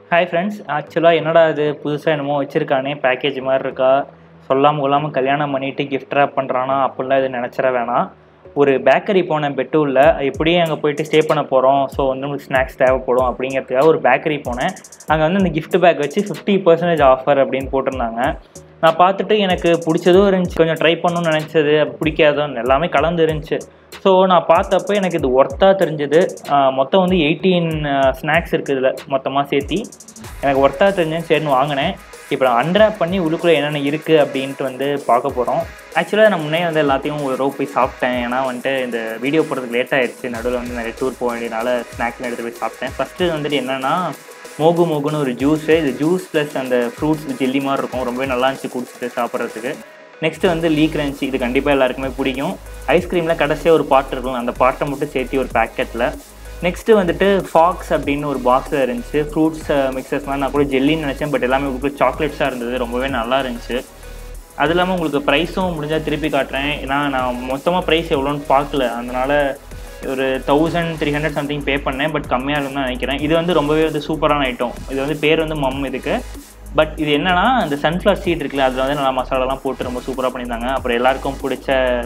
hi friends ஆக்சுவலாக என்னடா இது புதுசாக என்னமோ வச்சுருக்கானே பேக்கேஜ் மாதிரி இருக்கா சொல்லாமல் கொள்ளாமல் கல்யாணம் பண்ணிவிட்டு கிஃப்ட் ரேப் பண்ணுறானா அப்படிலாம் இது நினச்சிட வேணாம் ஒரு பேக்கரி போனேன் பெட்டூரில் எப்படியும் அங்கே போயிட்டு ஸ்டே பண்ண போகிறோம் ஸோ வந்து உங்களுக்கு ஸ்நாக்ஸ் தேவைப்படும் அப்படிங்கிறதுக்காக ஒரு பேக்கரி போனேன் அங்கே வந்து இந்த gift பேக் வச்சு ஃபிஃப்டி பர்சன்டேஜ் ஆஃபர் அப்படின்னு போட்டிருந்தாங்க நான் பார்த்துட்டு எனக்கு பிடிச்சதும் இருந்துச்சு கொஞ்சம் ட்ரை பண்ணணும்னு நினச்சது பிடிக்காதும் எல்லாமே கலந்து இருந்துச்சு ஸோ நான் பார்த்தப்போ எனக்கு இது ஒர்த்தாக தெரிஞ்சது மொத்தம் வந்து எயிட்டீன் ஸ்நாக்ஸ் இருக்குது இதில் மொத்தமாக சேர்த்தி எனக்கு ஒர்த்தாக தெரிஞ்சேன் சரின்னு வாங்கினேன் இப்போ நான் அன்ராப் பண்ணி உள்ளுக்குள்ளே என்னென்ன இருக்குது அப்படின்ட்டு வந்து பார்க்க போகிறோம் ஆக்சுவலாக நான் முன்னே வந்து எல்லாத்தையும் ஒரு ரோப் போய் சாப்பிட்டேன் ஏன்னா வந்துட்டு இந்த வீடியோ போடுறதுக்கு லேட் ஆயிடுச்சு நடுவில் வந்து நிறைய டூர் போக வேண்டியனால ஸ்நாக்ஸ் எடுத்து போய் சாப்பிட்டேன் ஃபஸ்ட்டு வந்துட்டு என்னென்னா மோகு மோகுன்னு ஒரு ஜூஸு இது ஜூஸ் ப்ளஸ் அந்த ஃப்ரூட்ஸ் ஜெல்லி மாதிரி இருக்கும் ரொம்பவே நல்லா இருந்துச்சு குடிச்சிட்டு சாப்பிட்றதுக்கு நெக்ஸ்ட் வந்து லீ கிரன்ச்சி இது கண்டிப்பாக எல்லாருக்குமே பிடிக்கும் ஐஸ்கிரீமில் கடைசியாக ஒரு பாட் இருக்கும் அந்த பாட்டை மட்டும் சேர்த்து ஒரு பேக்கெட்டில் நெக்ஸ்ட்டு வந்துட்டு ஃபாக்ஸ் அப்படின்னு ஒரு பாக்ஸில் இருந்துச்சு ஃப்ரூட்ஸ் மிக்சர்ஸ் மாதிரி நான் கூட ஜெல்லின்னு நினச்சேன் பட் எல்லாமே உங்களுக்கு சாக்லேட்ஸாக இருந்தது ரொம்பவே நல்லா இருந்துச்சு அது இல்லாமல் உங்களுக்கு ப்ரைஸும் முடிஞ்சால் திருப்பி காட்டுறேன் ஏன்னா நான் மொத்தமாக ப்ரைஸ் எவ்வளோன்னு பார்க்கல அதனால் ஒரு thousand three hundred something pay பண்ணேன் பட் கம்மியாக இருக்குன்னு நினைக்கிறேன் இது வந்து ரொம்பவே வந்து சூப்பரான ஐட்டம் இது வந்து பேர் வந்து மம் இதுக்கு பட் இது என்னன்னா இந்த சன்ஃப்ளவர் சீட் இருக்குல்ல அதில் வந்து நல்லா மசாலாலாம் போட்டு ரொம்ப சூப்பராக பண்ணியிருந்தாங்க அப்புறம் எல்லாருக்கும் பிடிச்ச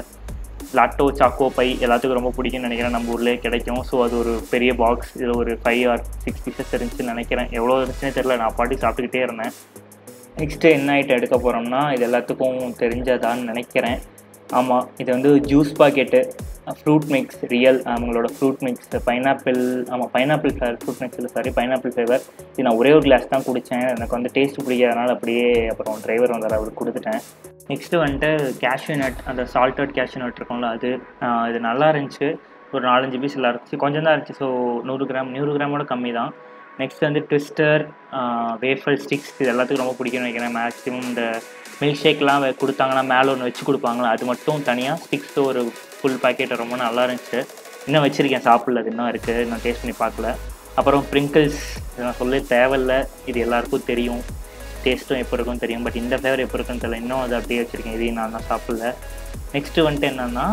லாட்டோ சாக்கோ பை எல்லாத்துக்கும் ரொம்ப பிடிக்கும்னு நினைக்கிறேன் நம்ம ஊர்லேயே கிடைக்கும் ஸோ அது ஒரு பெரிய பாக்ஸ் இதில் ஒரு ஃபைவ் ஆர் சிக்ஸ் பீசஸ் இருந்துச்சுன்னு நினைக்கிறேன் எவ்வளோ இருந்துச்சுன்னே தெரில நான் பாட்டி சாப்பிட்டுக்கிட்டே இருந்தேன் நெக்ஸ்ட்டு என்ன ஐட்டம் எடுக்க போகிறோம்னா இது எல்லாத்துக்கும் தெரிஞ்சதான்னு நினைக்கிறேன் ஆமாம் இது வந்து juice packet fruit mix real அவங்களோட ஃப்ரூட் மிக்ஸ் பைனாப்பிள் ஆமாம் பைனாப்பிள் ஃப்ளேவர் ஃப்ரூட் மிக்ஸ் இல்லை சாரி பைனாப்பிள் ஃப்ளேவர் இது நான் ஒரே ஒரு கிளாஸ் தான் குடித்தேன் எனக்கு வந்து டேஸ்ட் பிடிக்காதனால அப்படியே அப்புறம் டிரைவர் வந்தார் அவருக்கு கொடுத்துட்டேன் நெக்ஸ்ட்டு வந்துட்டு கேஷ்யூ நட் அந்த சால்டட் கேஷ்யூ நட் இருக்கும்ல அது ஆஹ் இது நல்லா இருந்துச்சு ஒரு நாலஞ்சு பீஸ் எல்லாம் இருந்துச்சு கொஞ்சம் தான் இருந்துச்சு ஸோ நூறு கிராம் நூறு கிராமோட கம்மி தான் நெக்ஸ்ட் வந்து ட்விஸ்டர் வேஃபல் ஸ்டிக்ஸ் இது எல்லாத்துக்கும் ரொம்ப பிடிக்கும்னு நினைக்கிறேன் மேக்ஸிமம் இந்த மில்க் ஷேக்லாம் வெ- கொடுத்தாங்கன்னா மேலே ஒன்று வச்சு கொடுப்பாங்களா அது மட்டும் தனியாக ஸ்டிக்ஸ் ஒரு ஃபுல் பாக்கெட் ரொம்ப நல்லா இருந்துச்சு இன்னும் வச்சுருக்கேன் சாப்பிடல அது இன்னும் இருக்குது நான் டேஸ்ட் பண்ணி பார்க்கல அப்புறம் ப்ரிங்கிள்ஸ் நான் சொல்ல தேவையில்ல இது எல்லாருக்கும் தெரியும் டேஸ்ட்டும் எப்போ இருக்கும்னு தெரியும் பட் இந்த ஃப்ளேவர் எப்போ இருக்குன்னு தெரியல இன்னும் அதை அப்படியே வச்சுருக்கேன் இதையும் நான் தான் சாப்பிடல நெக்ஸ்ட்டு வந்துட்டு என்னென்னா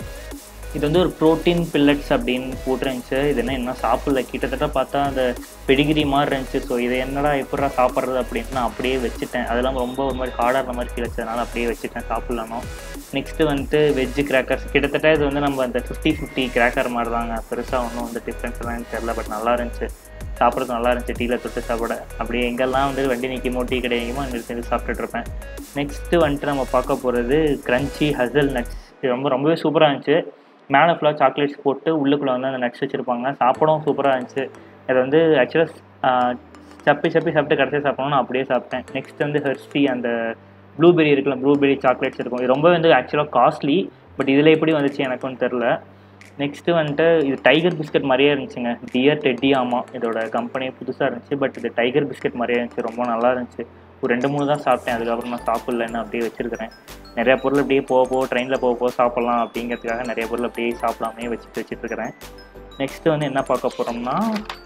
இது வந்து ஒரு ப்ரோட்டீன் பில்லட்ஸ் அப்படின்னு போட்டுருந்துச்சு இது என்ன இன்னும் சாப்பிடல கிட்டத்தட்ட பார்த்தா அந்த பெடிகிரி மாதிரி இருந்துச்சு ஸோ இதை என்னடா எப்படா சாப்பிட்றது அப்படின்ட்டு நான் அப்படியே வச்சுட்டேன் அதெல்லாம் ரொம்ப ஒரு மாதிரி ஹார்டாக மாதிரி ஃபீல் வச்சதுனால அப்படியே வச்சுட்டேன் சாப்பிட்லானோ நெக்ஸ்ட்டு வந்துட்டு வெஜ்ஜு கிராக்கர்ஸ் கிட்டத்தட்ட இது வந்து நம்ம அந்த ஃபிஃப்டி ஃபிஃப்டி கிராக்கர் மாதிரி தாங்க பெருசாக ஒன்றும் வந்து டிஃப்ரென்ஸ் எல்லாம் தெரில பட் நல்லா இருந்துச்சு சாப்பிட்றது நல்லா இருந்துச்சு டீயில் தொட்டு சாப்பிட அப்படியே எங்கெல்லாம் வந்து வண்டி நிற்குமோ டீ கிடைக்குமோ அங்கே சேர்ந்து சாப்பிட்டுட்டு இருப்பேன் நெக்ஸ்ட்டு வந்துட்டு நம்ம பார்க்க போகிறது க்ரன்ச்சி ஹசல் நட்ஸ் இது ரொம்ப ரொம்பவே சூப்பராக இருந்துச்சு மேலே ஃபுல்லாக சாக்லேட்ஸ் போட்டு உள்ளுக்குள்ளே வந்து அந்த நட்ஸ் வச்சுருப்பாங்க சாப்பிடவும் சூப்பராக இருந்துச்சு அது வந்து ஆக்சுவலாக சப்பி சப்பி சாப்பிட்டு கடைசியாக சாப்பிடணும் நான் அப்படியே சாப்பிட்டேன் நெக்ஸ்ட் வந்து ஹெர்ஸ்டி அந்த ப்ளூபெரி இருக்குல்ல ப்ளூபெரி சாக்லேட்ஸ் இருக்கும் இது ரொம்ப வந்து ஆக்சுவலாக காஸ்ட்லி பட் இதில் எப்படி வந்துச்சு எனக்கும் தெரில நெக்ஸ்ட்டு வந்துட்டு இது டைகர் பிஸ்கட் மாதிரியே இருந்துச்சுங்க டியர் டெட்டி ஆமாம் இதோட கம்பெனி புதுசாக இருந்துச்சு பட் இது டைகர் பிஸ்கட் மாதிரியே இருந்துச்சு ரொம்ப நல்லா இருந்துச்சு ஒரு ரெண்டு மூணு தான் சாப்பிட்டேன் அதுக்கப்புறம் நான் சாப்பிட்லன்னு அப்படியே வச்சிருக்கிறேன் நிறைய பொருள் அப்படியே போக போக ட்ரெயினில் போக போக சாப்பிட்லாம் அப்படிங்கிறதுக்காக நிறைய பொருள் அப்படியே சாப்பிடாமே வச்சுட்டு வச்சுட்டு இருக்கிறேன் நெக்ஸ்ட்டு வந்து என்ன பார்க்க போகிறோம்னா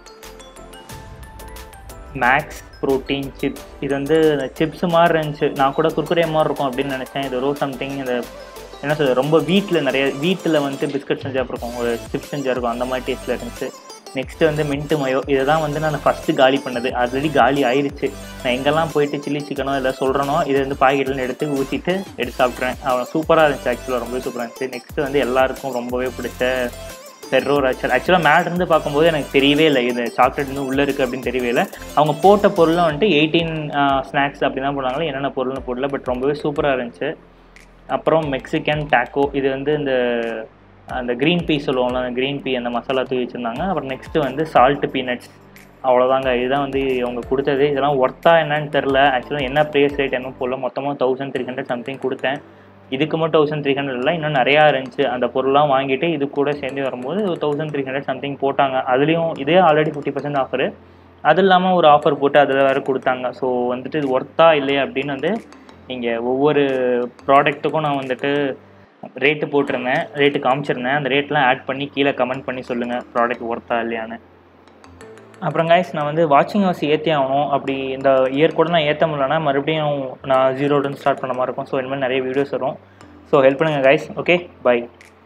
மேக்ஸ் ப்ரோட்டீன் சிப்ஸ் இது வந்து சிப்ஸ் மாதிரி இருந்துச்சு நான் கூட குர்குரே மாதிரி இருக்கும் அப்படின்னு நினச்சேன் இது ஒரு சம்திங் இந்த என்ன சொல்றது ரொம்ப வீட்டில் நிறைய வீட்டில் வந்துட்டு பிஸ்கட் செஞ்சா இருக்கும் ஒரு சிப்ஸ் செஞ்சா இருக்கும் அந்த மாதிரி டேஸ்ட்டில் இருந்துச்சு நெக்ஸ்ட் வந்து மின்ட்டு மயோ இதை தான் வந்து நான் ஃபஸ்ட்டு காலி பண்ணது ஆல்ரெடி காலி ஆயிருச்சு நான் எங்கெல்லாம் போயிட்டு சில்லி சிக்கனோ இல்லை சொல்கிறனோ இதை வந்து பாக்கெட்லேருந்து எடுத்து ஊற்றிட்டு எடுத்து சாப்பிட்றேன் அவன் சூப்பராக இருந்துச்சு ஆக்சுவலாக ரொம்பவே சூப்பராக இருந்துச்சு நெக்ஸ்ட் வந்து எல்லாருக்கும் ரொம்பவே பிடிச்ச ஃபெர்ரோ ராச்சர் ஆக்சுவலாக மேல இருந்து பார்க்கும்போது எனக்கு தெரியவே இல்லை இது சாக்லேட் வந்து உள்ளே இருக்குது அப்படின்னு தெரியவே இல்லை அவங்க போட்ட பொருளும் வந்துட்டு எயிட்டீன் ஸ்நாக்ஸ் அப்படி தான் போடுறாங்களே என்னென்ன பொருள்னு போடல பட் ரொம்பவே சூப்பராக இருந்துச்சு அப்புறம் மெக்சிகன் டாக்கோ இது வந்து இந்த அந்த க்ரீன் பீ சொல்லுவோம்ல அந்த க்ரீன் பீ அந்த மசாலா தூவி வச்சுருந்தாங்க அப்புறம் நெக்ஸ்ட்டு வந்து சால்ட் பீனட்ஸ் அவ்வளோதாங்க இதுதான் வந்து அவங்க கொடுத்தது இதெல்லாம் ஒர்த்தா என்னன்னு தெரில ஆக்சுவலாக என்ன ப்ரைஸ் ரேட் என்ன போடல மொத்தமாக தௌசண்ட் த்ரீ ஹண்ட்ரட் சம்திங் கொடுத்தேன் இதுக்கு மட்டும் தௌசண்ட் த்ரீ ஹண்ட்ரட் இல்லை இன்னும் நிறையா இருந்துச்சு அந்த பொருள்லாம் வாங்கிட்டு இது கூட சேர்ந்து வரும்போது தௌசண்ட் த்ரீ ஹண்ட்ரட் சம்திங் போட்டாங்க அதுலேயும் இதே ஆல்ரெடி ஃபிஃப்டி பர்சன்ட் ஆஃபரு அது இல்லாமல் ஒரு ஆஃபர் போட்டு அதில் வேறு கொடுத்தாங்க ஸோ வந்துட்டு இது ஒர்த்தா இல்லையா அப்படின்னு வந்து நீங்கள் ஒவ்வொரு ப்ராடக்ட்டுக்கும் நான் வந்துட்டு ரேட்டு போட்டிருந்தேன் ரேட்டு காமிச்சிருந்தேன் அந்த ரேட்லாம் ஆட் பண்ணி கீழே கமெண்ட் பண்ணி சொல்லுங்கள் ப்ராடக்ட் ஒர்த்தா இல்லையான்னு அப்புறம் கைஸ் நான் வந்து வாட்சிங் ஹவர்ஸ் ஏற்றி ஆகணும் அப்படி இந்த இயர் கூட நான் ஏற்ற முடியலன்னா மறுபடியும் நான் ஜீரோலேருந்து ஸ்டார்ட் பண்ண மாதிரி இருக்கும் ஸோ இனிமேல் நிறைய வீடியோஸ் வரும் ஸோ ஹெல்ப் பண்ணுங்கள் கைஸ் ஓகே பை